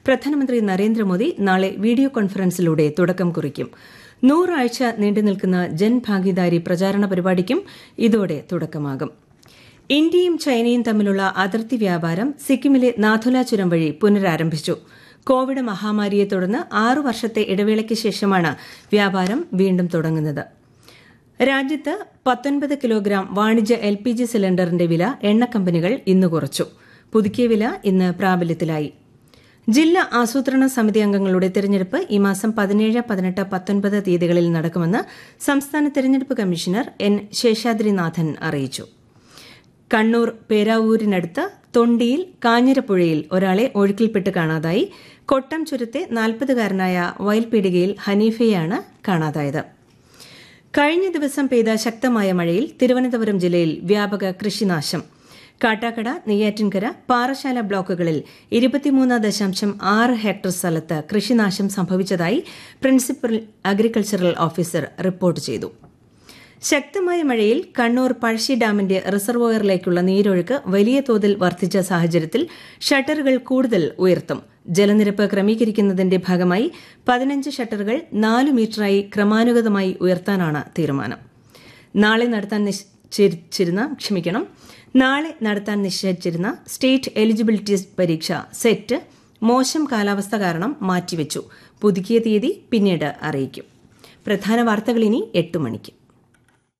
പ്രധാനമന്ത്രി നരേന്ദ്രമോദി നാളെ വീഡിയോ കോൺഫറൻസിലൂടെ തുടക്കം കുറിക്കും നൂറാഴ്ച നീണ്ടുനിൽക്കുന്ന ജൻഭാഗിദാരി പ്രചാരണ പരിപാടിക്കും ഇതോടെ തുടക്കമാകും ഇന്ത്യയും ചൈനയും തമ്മിലുള്ള അതിർത്തി വ്യാപാരം സിക്കിമിലെ നാഥുല ചുരം വഴി പുനരാരംഭിച്ചു കോവിഡ് മഹാമാരിയെ തുടർന്ന് ആറു വർഷത്തെ ഇടവേളയ്ക്ക് ശേഷമാണ് വ്യാപാരം വീണ്ടും തുടങ്ങുന്നത് രാജ്യത്ത് പത്തൊൻപത് കിലോഗ്രാം വാണിജ്യ എൽ പി ജി സിലിണ്ടറിന്റെ വില എണ്ണ കമ്പനികൾ ഇന്ന് കുറച്ചു പുതുക്കിയ വില ഇന്ന് പ്രാബല്യത്തിലായി ജില്ലാ ആസൂത്രണ സമിതി അംഗങ്ങളുടെ തെരഞ്ഞെടുപ്പ് ഈ മാസം പതിനേഴ് പതിനെട്ട് പത്തൊൻപത് തീയതികളിൽ നടക്കുമെന്ന് സംസ്ഥാന തെരഞ്ഞെടുപ്പ് കമ്മീഷണർ എൻ ശേഷാദ്രിനാഥൻ അറിയിച്ചു കണ്ണൂർ പേരാവൂരിനടുത്ത് തൊണ്ടിയിൽ കാഞ്ഞിരപ്പുഴയിൽ ഒരാളെ ഒഴുക്കിൽപ്പെട്ട് കാണാതായി കൊട്ടം ചുരത്തെ നാൽപ്പതുകാരനായ വയൽപീടികയിൽ ഹനീഫയാണ് കാണാതായത് കഴിഞ്ഞ ദിവസം പെയ്ത ശക്തമായ മഴയിൽ തിരുവനന്തപുരം ജില്ലയിൽ വ്യാപക കൃഷിനാശം കാട്ടാക്കട നെയ്യാറ്റിൻകര പാറശാല ബ്ലോക്കുകളിൽ ഇരുപത്തിമൂന്ന് ദശാംശം ആറ് ഹെക്ടർ സ്ഥലത്ത് കൃഷിനാശം സംഭവിച്ചതായി പ്രിൻസിപ്പൽ അഗ്രികൾച്ചറൽ ഓഫീസർ റിപ്പോർട്ട് ചെയ്തു ശക്തമായ മഴയിൽ കണ്ണൂർ പഴശ്ശി ഡാമിന്റെ റിസർവോയറിലേക്കുള്ള നീരൊഴുക്ക് വലിയ തോതിൽ വർദ്ധിച്ച സാഹചര്യത്തിൽ ഷട്ടറുകൾ കൂടുതൽ ഉയർത്തും ജലനിരപ്പ് ക്രമീകരിക്കുന്നതിന്റെ ഭാഗമായി പതിനഞ്ച് ഷട്ടറുകൾ നാല് മീറ്ററായി ക്രമാനുഗതമായി ഉയർത്താനാണ് തീരുമാനം നാളെ നടത്താൻ നിശ്ചയിച്ചിരുന്ന ക്ഷമിക്കണം നാളെ നടത്താൻ നിശ്ചയിച്ചിരുന്ന സ്റ്റേറ്റ് എലിജിബിലിറ്റി പരീക്ഷ സെറ്റ് മോശം കാലാവസ്ഥ കാരണം മാറ്റിവെച്ചു പുതുക്കിയ തീയതി പിന്നീട് അറിയിക്കും പ്രധാന വാർത്തകൾ ഇനി എട്ട് മണിക്ക്